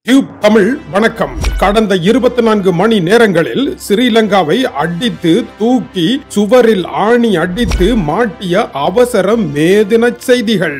tube Tamil வணக்கம் கடந்த இருபத்தி நான்கு மணி நேரங்களில் ஸ்ரீலங்காவை அடித்து தூக்கி சுவரில் ஆணி அடித்து மாட்டிய அவசர மேதின செய்திகள்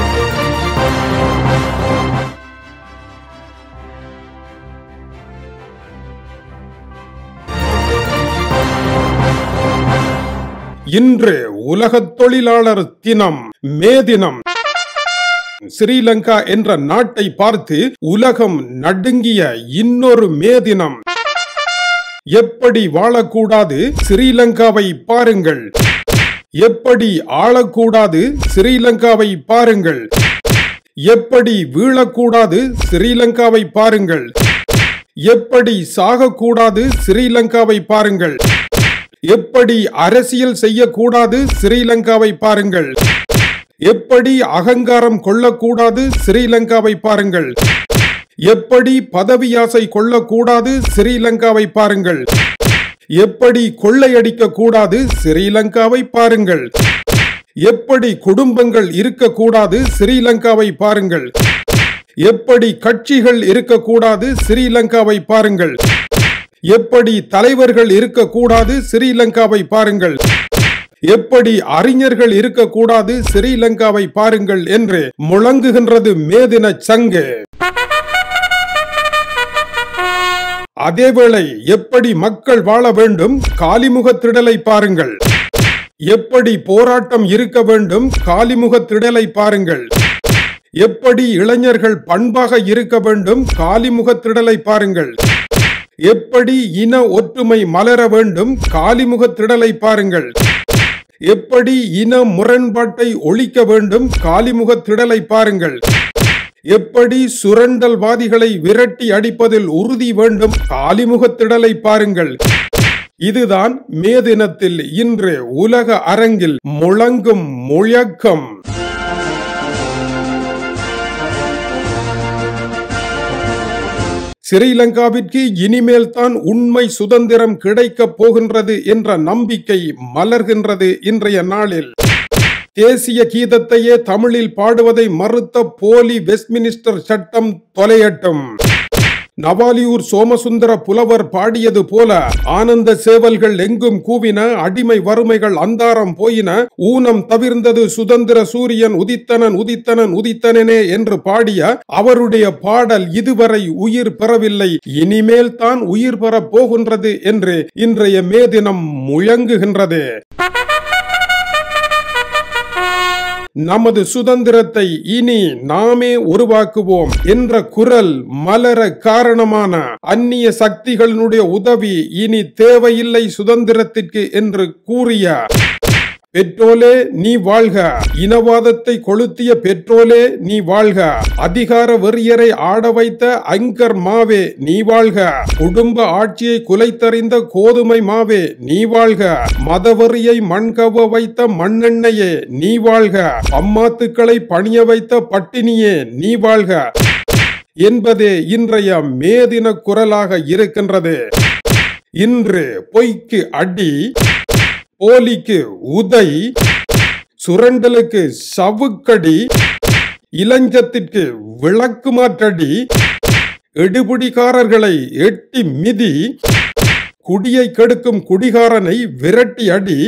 இன்று உலகத் தொழிலாளர் தினம் மே தினம் ஸ்ரீலங்கா என்ற நாட்டை பார்த்து உலகம் நடுங்கிய இன்னொரு மே தினம் எப்படி வாழக்கூடாது ஸ்ரீலங்காவை பாருங்கள் எப்படி ஆளக்கூடாது ஸ்ரீலங்காவை பாருங்கள் எப்படி வீழக்கூடாது ஸ்ரீலங்காவை பாருங்கள் எப்படி சாகக்கூடாது ஸ்ரீலங்காவை பாருங்கள் எப்படி அரசியல் செய்யக்கூடாது ஸ்ரீலங்காவை பாருங்கள் எப்படி அகங்காரம் கொள்ளக்கூடாது ஸ்ரீலங்காவை பாருங்கள் எப்படி பதவியாசை கொள்ளக்கூடாது ஸ்ரீலங்காவை பாருங்கள் எப்படி கொள்ளையடிக்க கூடாது ஸ்ரீலங்காவை பாருங்கள் எப்படி குடும்பங்கள் இருக்கக்கூடாது ஸ்ரீலங்காவை பாருங்கள் எப்படி கட்சிகள் இருக்கக்கூடாது ஸ்ரீலங்காவை பாருங்கள் எப்படி தலைவர்கள் இருக்கக்கூடாது ஸ்ரீலங்காவை பாருங்கள் எப்படி அறிஞர்கள் இருக்கக்கூடாது ஸ்ரீலங்காவை பாருங்கள் என்று முழங்குகின்றது மேதின சங்கு அதேவேளை எப்படி மக்கள் வாழ வேண்டும் காலிமுக திடலை பாருங்கள் எப்படி போராட்டம் இருக்க வேண்டும் காலிமுக திடலை பாருங்கள் எப்படி இளைஞர்கள் பண்பாக இருக்க வேண்டும் காலிமுக திடலை பாருங்கள் எப்படி இன ஒற்றுமை மலர வேண்டும் காலிமுக திடலை பாருங்கள் எப்படி இன முரண்பாட்டை ஒழிக்க வேண்டும் காலிமுக திடலை பாருங்கள் எப்படி சுரண்டல்வாதிகளை விரட்டி அடிப்பதில் உறுதி வேண்டும் காலிமுக திடலை பாருங்கள் இதுதான் மே தினத்தில் இன்று உலக அரங்கில் முழங்கும் முழக்கம் ஸ்ரீலங்காவிற்கு இனிமேல் தான் உண்மை சுதந்திரம் கிடைக்கப் போகின்றது என்ற நம்பிக்கை மலர்கின்றது இன்றைய நாளில் தேசிய கீதத்தையே தமிழில் பாடுவதை மறுத்த போலி வெஸ்ட்மினிஸ்டர் சட்டம் தொலையட்டும் நவாலியூர் சோமசுந்தர புலவர் பாடியது போல ஆனந்த சேவல்கள் எங்கும் கூவின அடிமை வறுமைகள் அந்தாரம் போயின ஊனம் தவிர்ந்தது சுதந்திர சூரியன் உதித்தனன் உதித்தனன் உதித்தனனே என்று பாடிய அவருடைய பாடல் இதுவரை உயிர் பெறவில்லை இனிமேல் தான் உயிர் பெறப் போகின்றது என்று இன்றைய மே தினம் முழங்குகின்றது நமது சுதந்திரத்தை இனி நாமே உருவாக்குவோம் என்ற குரல் மலர காரணமான அந்நிய சக்திகளினுடைய உதவி இனி தேவையில்லை சுதந்திரத்திற்கு என்று கூறிய பெட்ரோலே நீ வாழ்க இனவாதத்தை கொளுத்திய பெட்ரோலே நீ வாழ்க அதிகார வெறியரை ஆட வைத்த அங்கர் மாவே நீ வாழ்க குடும்ப ஆட்சியை குலைத்தறிந்த கோதுமை மாவே நீ வாழ்க மதவெறியை மண்கவ வைத்த மண்ணெண்ணையே நீ வாழ்க அம்மாத்துக்களை பணிய வைத்த பட்டினியே நீ வாழ்க என்பதே இன்றைய மேதின குரலாக இருக்கின்றது இன்று பொய்க்கு அடி போலிக்கு உதை சுரண்டலுக்கு சவுக்கடி இளஞ்சத்திற்கு விளக்கு மாற்றடி எடுபிடிக்காரர்களை எட்டி மிதி குடியை கெடுக்கும் குடிகாரனை விரட்டி அடி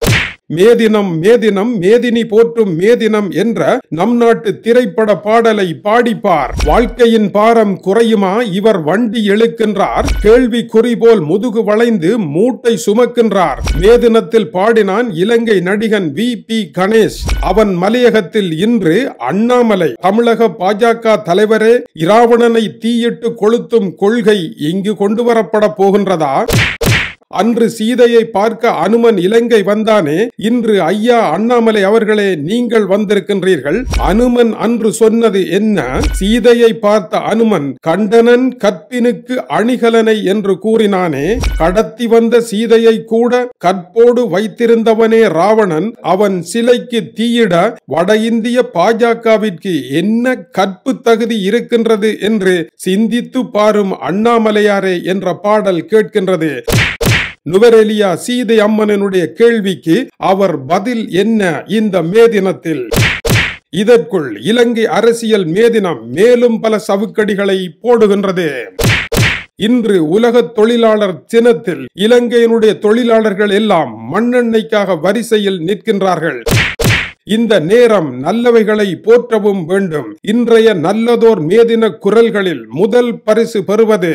மேதினம் மேதினம் மேதினி போற்றும் மேதினம் என்ற நம் நாட்டு திரைப்பட பாடலை பாடிப்பார் வாழ்க்கையின் பாரம் குறையுமா இவர் வண்டி எழுக்கின்றார் கேள்வி குறி போல் முதுகு வளைந்து மூட்டை சுமக்கின்றார் மேதினத்தில் பாடினான் இலங்கை நடிகன் வி பி கணேஷ் அவன் மலையகத்தில் இன்று அண்ணாமலை தமிழக பாஜக தலைவரே இராவணனை தீயிட்டு கொளுத்தும் கொள்கை இங்கு கொண்டு வரப்பட போகின்றதா அன்று சீதையை பார்க்க அனுமன் இலங்கை வந்தானே இன்று ஐயா அண்ணாமலை அவர்களே நீங்கள் வந்திருக்கின்றீர்கள் அனுமன் அன்று சொன்னது என்ன சீதையை பார்த்த அனுமன் கண்டனன் கற்பினுக்கு அணிகலனை என்று கூறினானே கடத்தி வந்த சீதையை கூட கற்போடு வைத்திருந்தவனே ராவணன் அவன் சிலைக்கு தீயிட வட இந்திய பாஜகவிற்கு என்ன கற்பு தகுதி இருக்கின்றது என்று சிந்தித்து பாரும் அண்ணாமலையாரே என்ற பாடல் கேட்கின்றது நுவரெலியா சீதை அம்மனனுடைய கேள்விக்கு அவர் பதில் என்ன இந்த மே தினத்தில் இதற்குள் இலங்கை அரசியல் மேதினம் மேலும் பல சவுக்கடிகளை போடுகின்றது இன்று உலக தொழிலாளர் தினத்தில் இலங்கையினுடைய தொழிலாளர்கள் எல்லாம் மண்ணெண்ணெய்க்காக வரிசையில் நிற்கின்றார்கள் இந்த நேரம் நல்லவைகளை போற்றவும் வேண்டும் இன்றைய நல்லதோர் மேதின குரல்களில் முதல் பரிசு பெறுவது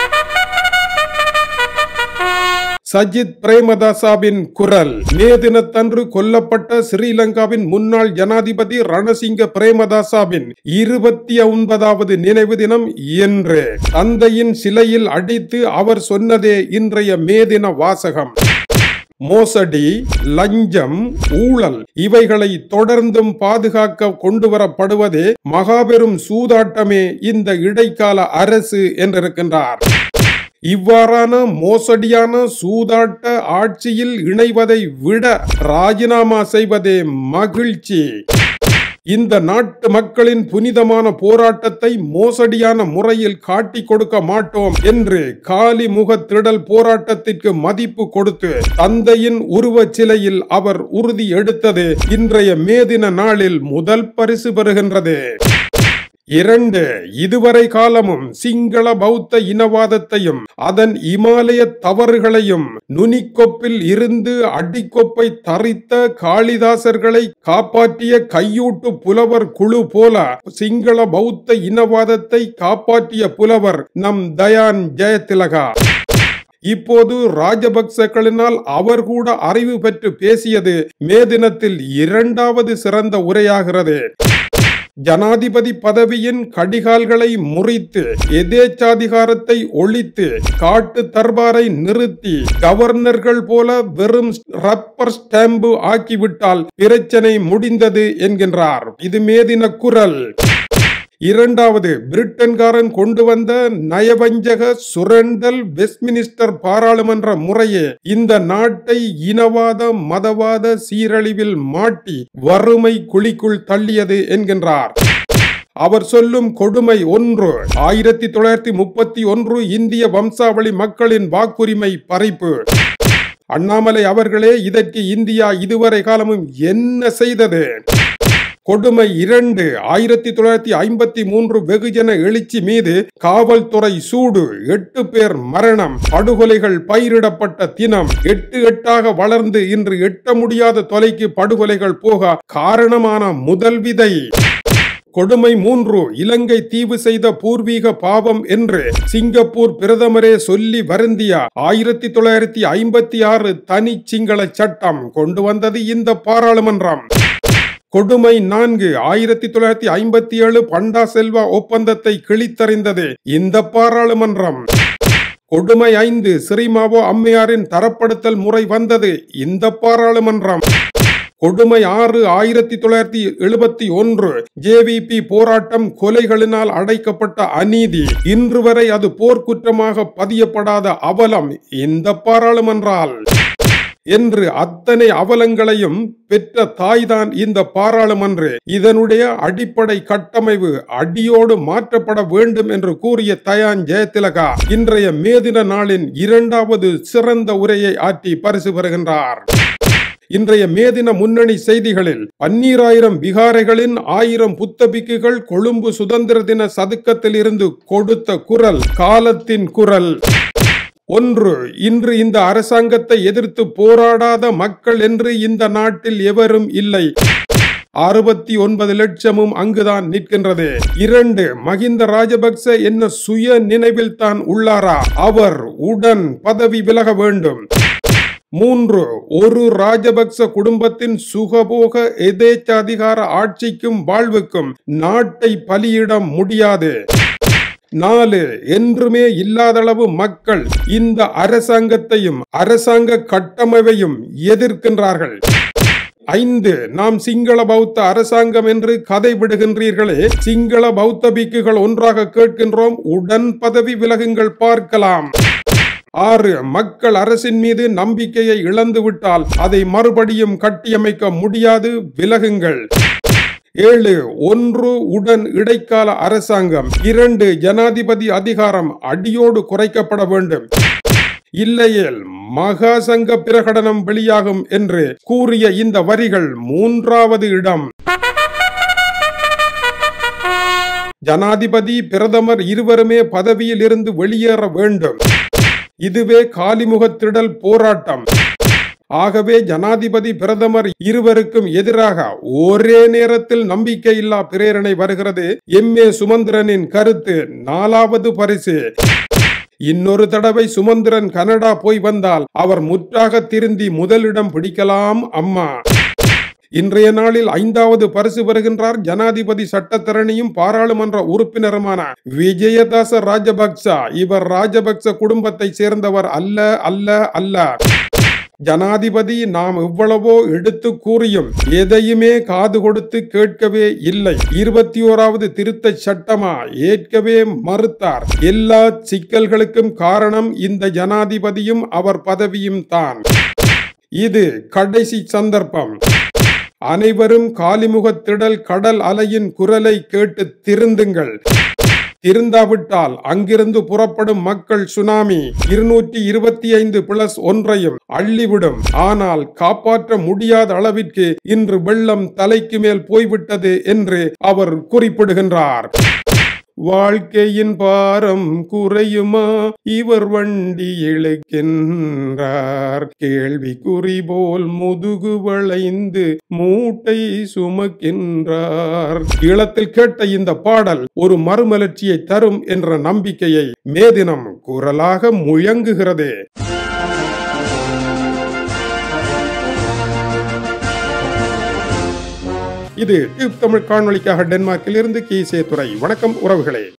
சஜித் பிரேமதாசாவின் குரல் மே தினத்தன்று கொல்லப்பட்ட ஸ்ரீலங்காவின் முன்னாள் ஜனாதிபதி ரணசிங்க பிரேமதாசாவின் இருபத்தி ஒன்பதாவது நினைவு தினம் என்று தந்தையின் சிலையில் அடித்து அவர் சொன்னதே இன்றைய மே தின வாசகம் மோசடி லஞ்சம் ஊழல் இவைகளை தொடர்ந்தும் பாதுகாக்க கொண்டு வரப்படுவதே மகாபெரும் சூதாட்டமே இந்த இடைக்கால அரசு என்றிருக்கின்றார் இவ்வாறான மோசடியான சூதாட்ட ஆட்சியில் இணைவதை விட ராஜினாமா செய்வதே மகிழ்ச்சி இந்த நாட்டு மக்களின் புனிதமான போராட்டத்தை மோசடியான முறையில் காட்டி கொடுக்க மாட்டோம் என்று காலி முகத்திடல் போராட்டத்திற்கு மதிப்பு கொடுத்து தந்தையின் உருவச் சிலையில் அவர் உறுதி எடுத்தது இன்றைய மேதின நாளில் முதல் பரிசு பெறுகின்றது இரண்டு இதுவரை காலமும் சிங்கள பௌத்த இனவாதத்தையும் அதன் இமாலய தவறுகளையும் நுனிக்கொப்பில் இருந்து அடிக்கொப்பை தரித்த காளிதாசர்களை காப்பாற்றிய கையூட்டு புலவர் குழு போல சிங்கள பௌத்த இனவாதத்தை காப்பாற்றிய புலவர் நம் தயான் ஜெயதிலகா இப்போது ராஜபக்சக்களினால் அவர் கூட அறிவு பெற்று பேசியது மே தினத்தில் இரண்டாவது சிறந்த உரையாகிறது ஜனாதிபதி பதவியின் கடிகால்களை முறித்து எதேச்சாதிகாரத்தை ஒழித்து காட்டு தர்பாரை நிறுத்தி கவர்னர்கள் போல வெறும் ரப்பர் ஸ்டாம்பு ஆக்கிவிட்டால் பிரச்சனை முடிந்தது என்கின்றார் இது மேதின குரல் இரண்டாவது பிரிட்டன்காரன் கொண்டு வந்த நயவஞ்சக சுரண்டல் வெஸ்ட்மினிஸ்டர் பாராளுமன்ற முறையே இந்த நாட்டை இனவாத மதவாத சீரழிவில் மாட்டி வறுமை குழிக்குள் தள்ளியது என்கின்றார் அவர் சொல்லும் கொடுமை ஒன்று ஆயிரத்தி தொள்ளாயிரத்தி முப்பத்தி ஒன்று இந்திய வம்சாவளி மக்களின் வாக்குரிமை பறிப்பு அண்ணாமலை அவர்களே இதற்கு இந்தியா இதுவரை காலமும் என்ன செய்தது கொடுமை இரண்டு ஆயிரத்தி தொள்ளாயிரத்தி ஐம்பத்தி மூன்று வெகுஜன எழுச்சி மீது காவல்துறை சூடு எட்டு பேர் மரணம் படுகொலைகள் பயிரிடப்பட்ட தினம் எட்டு எட்டாக வளர்ந்து இன்று எட்ட முடியாத தொலைக்கு படுகொலைகள் போக காரணமான முதல் விதை கொடுமை மூன்று இலங்கை தீவு செய்த பூர்வீக பாவம் என்று சிங்கப்பூர் பிரதமரே சொல்லி வருந்திய ஆயிரத்தி தொள்ளாயிரத்தி ஐம்பத்தி ஆறு தனி சிங்கள சட்டம் கொண்டு வந்தது இந்த பாராளுமன்றம் கொடுமை நான்கு ஆயிரத்தி தொள்ளாயிரத்தி ஐம்பத்தி ஏழு பண்டா செல்வா ஒப்பந்தத்தை கிழித்தறிந்தது இந்த பாராளுமன்றம் கொடுமை ஐந்து ஸ்ரீமாவோ அம்மையாரின் தரப்படுத்தல் முறை வந்தது இந்த பாராளுமன்றம் கொடுமை ஆறு ஆயிரத்தி தொள்ளாயிரத்தி எழுபத்தி ஒன்று ஜேவிபி போராட்டம் கொலைகளினால் அடைக்கப்பட்ட அநீதி இன்று வரை அது போர்க்குற்றமாக பதியப்படாத அவலம் இந்த பாராளுமன்றால் என்று அத்தனை அவலங்களையும் பெற்ற தாய்தான் இந்த பாராளுமன்று இதனுடைய அடிப்படை கட்டமைப்பு அடியோடு மாற்றப்பட வேண்டும் என்று கூறிய தயான் ஜெயதிலகா இன்றைய மேதின நாளின் இரண்டாவது சிறந்த உரையை ஆற்றி பரிசு பெறுகின்றார் இன்றைய மேதின முன்னணி செய்திகளில் பன்னீராயிரம் விகாரைகளின் ஆயிரம் புத்தபிக்குகள் கொழும்பு சுதந்திர தின சதுக்கத்தில் இருந்து கொடுத்த குரல் காலத்தின் குரல் ஒன்று இன்று இந்த அரசாங்கத்தை எதிர்த்து போராடாத மக்கள் என்று இந்த நாட்டில் எவரும் இல்லை அறுபத்தி ஒன்பது லட்சமும் அங்குதான் நிற்கின்றது இரண்டு மகிந்த ராஜபக்ச என்ன சுய நினைவில் தான் உள்ளாரா அவர் உடன் பதவி விலக வேண்டும் மூன்று ஒரு ராஜபக்ச குடும்பத்தின் சுகபோக எதேச்சாதிகார ஆட்சிக்கும் வாழ்வுக்கும் நாட்டை பலியிட முடியாது நாலு என்றுமே இல்லாதளவு மக்கள் இந்த அரசாங்கத்தையும் அரசாங்க கட்டமைப்பையும் எதிர்க்கின்றார்கள் ஐந்து நாம் சிங்கள பௌத்த அரசாங்கம் என்று கதை விடுகின்றீர்களே சிங்கள பௌத்த பிக்குகள் ஒன்றாக கேட்கின்றோம் உடன் பதவி விலகுங்கள் பார்க்கலாம் ஆறு மக்கள் அரசின் மீது நம்பிக்கையை இழந்து விட்டால் அதை மறுபடியும் கட்டியமைக்க முடியாது விலகுங்கள் ஏழு ஒன்று உடன் இடைக்கால அரசாங்கம் இரண்டு ஜனாதிபதி அதிகாரம் அடியோடு குறைக்கப்பட வேண்டும் இல்லையேல் மகாசங்க பிரகடனம் வெளியாகும் என்று கூறிய இந்த வரிகள் மூன்றாவது இடம் ஜனாதிபதி பிரதமர் இருவருமே பதவியில் இருந்து வெளியேற வேண்டும் இதுவே காலிமுகத்திடல் போராட்டம் ஆகவே ஜனாதிபதி பிரதமர் இருவருக்கும் எதிராக ஒரே நேரத்தில் நம்பிக்கையில்லா பிரேரணை வருகிறது எம் ஏ சுமந்திரனின் கருத்து நாலாவது பரிசு இன்னொரு தடவை சுமந்திரன் கனடா போய் வந்தால் அவர் முற்றாக திருந்தி முதலிடம் பிடிக்கலாம் அம்மா இன்றைய நாளில் ஐந்தாவது பரிசு வருகின்றார் ஜனாதிபதி சட்டத்தரணியும் பாராளுமன்ற உறுப்பினருமான விஜயதாச ராஜபக்ச இவர் ராஜபக்ச குடும்பத்தை சேர்ந்தவர் அல்ல அல்ல அல்ல ஜனாதிபதி நாம் எவ்வளவோ எடுத்து கூறியும் எதையுமே காது கொடுத்து கேட்கவே இல்லை இருபத்தி ஓராவது திருத்த சட்டமா ஏற்கவே மறுத்தார் எல்லா சிக்கல்களுக்கும் காரணம் இந்த ஜனாதிபதியும் அவர் பதவியும் தான் இது கடைசி சந்தர்ப்பம் அனைவரும் காலிமுகத்திடல் கடல் அலையின் குரலை கேட்டு திருந்துங்கள் திருந்தாவிட்டால் அங்கிருந்து புறப்படும் மக்கள் சுனாமி இருநூற்றி இருபத்தி ஐந்து பிளஸ் ஒன்றையும் அள்ளிவிடும் ஆனால் காப்பாற்ற முடியாத அளவிற்கு இன்று வெள்ளம் தலைக்கு மேல் போய்விட்டது என்று அவர் குறிப்பிடுகின்றார் வாழ்க்கையின் பாரம் குறையுமா இவர் வண்டி இழுக்கின்றார் கேள்விக்குறி போல் முதுகு வளைந்து மூட்டை சுமக்கின்றார் ஈழத்தில் கேட்ட இந்த பாடல் ஒரு மறுமலர்ச்சியை தரும் என்ற நம்பிக்கையை மேதினம் குரலாக முழங்குகிறது இது டியூப் தமிழ் காணொளிக்காக டென்மார்க்கில் இருந்து கீசே துறை வணக்கம் உறவுகளே